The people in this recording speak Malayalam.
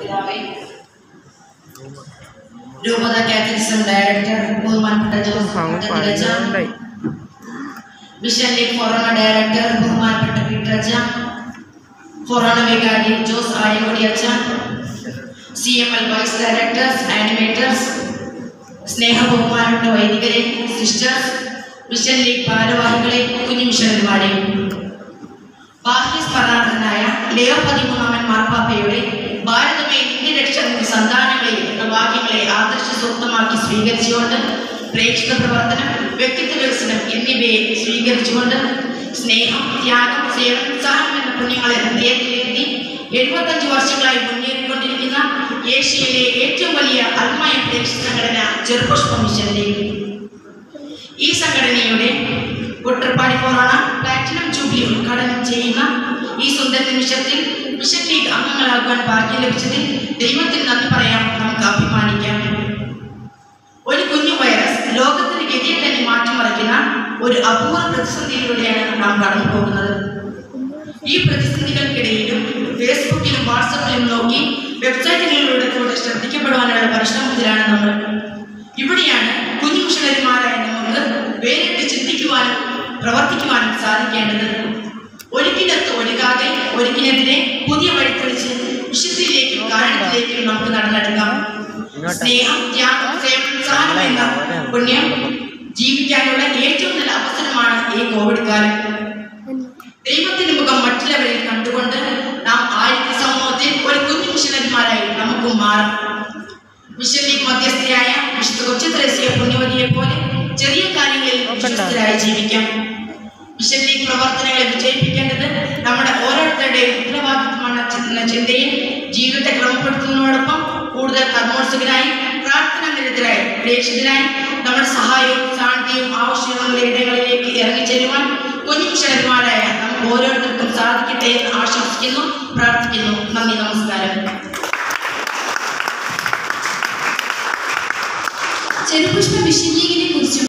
പിതാവേ രൂപത കാത്തലിസം ഡയറക്ടർ ബഹുമാനപ്പെട്ട ജോസ് മുത്തത്തിലച്ച മിഷൻ ലീഗ് കൊറോണ ഡയറക്ടർ ബഹുമാനപ്പെട്ട പീറ്ററച്ച കൊറോണ വികാരി ജോസ് ആയങ്കോടി അച്ഛ C M L vice directors animators സ്നേഹ ബഹുമാനപ്പെട്ട വൈദികരെ സിസ്റ്റേഴ്സ് മിഷൻ ലീഗ് ഭാരവാഹികളെ കുഞ്ഞു മിഷണന്മാരെ ബാഹ്യസ്മരണാർത്ഥനായ ലിയോ പതിമൂന്നാമൻ മാർപ്പാപ്പയുടെ ഭാരതമേ നിന്റെ രക്ഷ നിന്റെ സന്താനങ്ങളെ എന്ന വാക്യങ്ങളെ ആദർശ സൂക്തമാക്കി സ്വീകരിച്ചുകൊണ്ട് പ്രേക്ഷിത പ്രവർത്തനം വ്യക്തിത്വ വികസനം എന്നിവയെ സ്വീകരിച്ചുകൊണ്ട് സ്നേഹം ത്യാഗം സേവനം ഉത്സാഹം എന്ന പുണ്യങ്ങളെ ഹൃദയത്തിലെത്തി എഴുപത്തഞ്ച് വർഷങ്ങളായി മുന്നേറിക്കൊണ്ടിരിക്കുന്ന ഏഷ്യയിലെ ഏറ്റവും വലിയ അൽമായ പ്രേക്ഷിത സംഘടന ചെറുപുഷ്പ മിഷന്റെ ഈ സംഘടനയുടെ ഒട്ടർപ്പാടി കൊറോണ പ്ലാറ്റിനം ജൂബിലി ഉദ്ഘാടനം ചെയ്യുന്ന ഈ സുന്ദര നിമിഷത്തിൽ മിഷൻ ലീഗ് അംഗങ്ങളാകുവാൻ ഭാഗ്യം ലഭിച്ചതിൽ ദൈവത്തിന് നന്ദി പറയാം നമുക്ക് അഭിമാനിക്കാം ഒരു കുഞ്ഞു വൈറസ് ലോകത്തിന്റെ ഗതിയെ തന്നെ മാറ്റിമറിക്കുന്ന ഒരു അപൂർവ പ്രതിസന്ധിയിലൂടെയാണ് നാം കടന്നു പോകുന്നത് ഈ പ്രതിസന്ധികൾക്കിടയിലും ഫേസ്ബുക്കിലും വാട്സപ്പിലും നോക്കി വെബ്സൈറ്റുകളിലൂടെ കൂടെ ശ്രദ്ധിക്കപ്പെടുവാനുള്ള പരിശ്രമത്തിലാണ് നമ്മൾ ഇവിടെയാണ് കുഞ്ഞു മിഷണറിമാരായ നമുക്ക് വേറിട്ട് ചിന്തിക്കുവാനും പ്രവർത്തിക്കുവാനും സാധിക്കേണ്ടത് ഒരിക്കലത്ത് ഒഴുകാതെ ഒരിക്കലെതിരെ പുതിയ വഴി തെളിച്ച് വിശുദ്ധിയിലേക്കും കാരണത്തിലേക്കും നമുക്ക് നടന്നെടുക്കാം സ്നേഹം ത്യാഗം സേവനം സഹനം എന്ന പുണ്യം ജീവിക്കാനുള്ള ഏറ്റവും നല്ല അവസരമാണ് ഈ കോവിഡ് കാലം ദൈവത്തിന്റെ മുഖം മറ്റുള്ളവരിൽ കണ്ടുകൊണ്ട് നാം ആയിരത്തി സമൂഹത്തിൽ ഒരു കുഞ്ഞു മിഷനന്മാരായി നമുക്ക് മാറാം മിഷൻ ലീഗ് മധ്യസ്ഥയായ വിശുദ്ധ കൊച്ചു ത്രേസ്യ പുണ്യവതിയെ പോലെ ചെറിയ കാര്യങ്ങളിൽ വിശ്വസ്തരായി ജീവിക്കാം മിഷൻ ലീഗ് പ്രവർത്തനങ്ങളെ വിജയിപ്പിക്കേണ്ടത് നമ്മുടെ ഓരോരുത്തരുടെയും ഉത്തരവാദിത്വമാണ് എന്ന ചിന്തയിൽ ജീവിതത്തെ ക്രമപ്പെടുത്തുന്നതോടൊപ്പം കൂടുതൽ കർമ്മോത്സുകരായി പ്രാർത്ഥന നിരതരായി പ്രേക്ഷിതരായി നമ്മുടെ സഹായവും സാന്നിധ്യവും ആവശ്യമുള്ള ഇടങ്ങളിലേക്ക് ഇറങ്ങിച്ചെല്ലുവാൻ കുഞ്ഞു മിഷനന്മാരായ നമുക്ക് ഓരോരുത്തർക്കും സാധിക്കട്ടെ എന്ന് ആശംസിക്കുന്നു പ്രാർത്ഥിക്കുന്നു നന്ദി നമസ്കാരം ചെറുപുഷ്പ മിഷൻ ലീഗിനെ കുറിച്ചും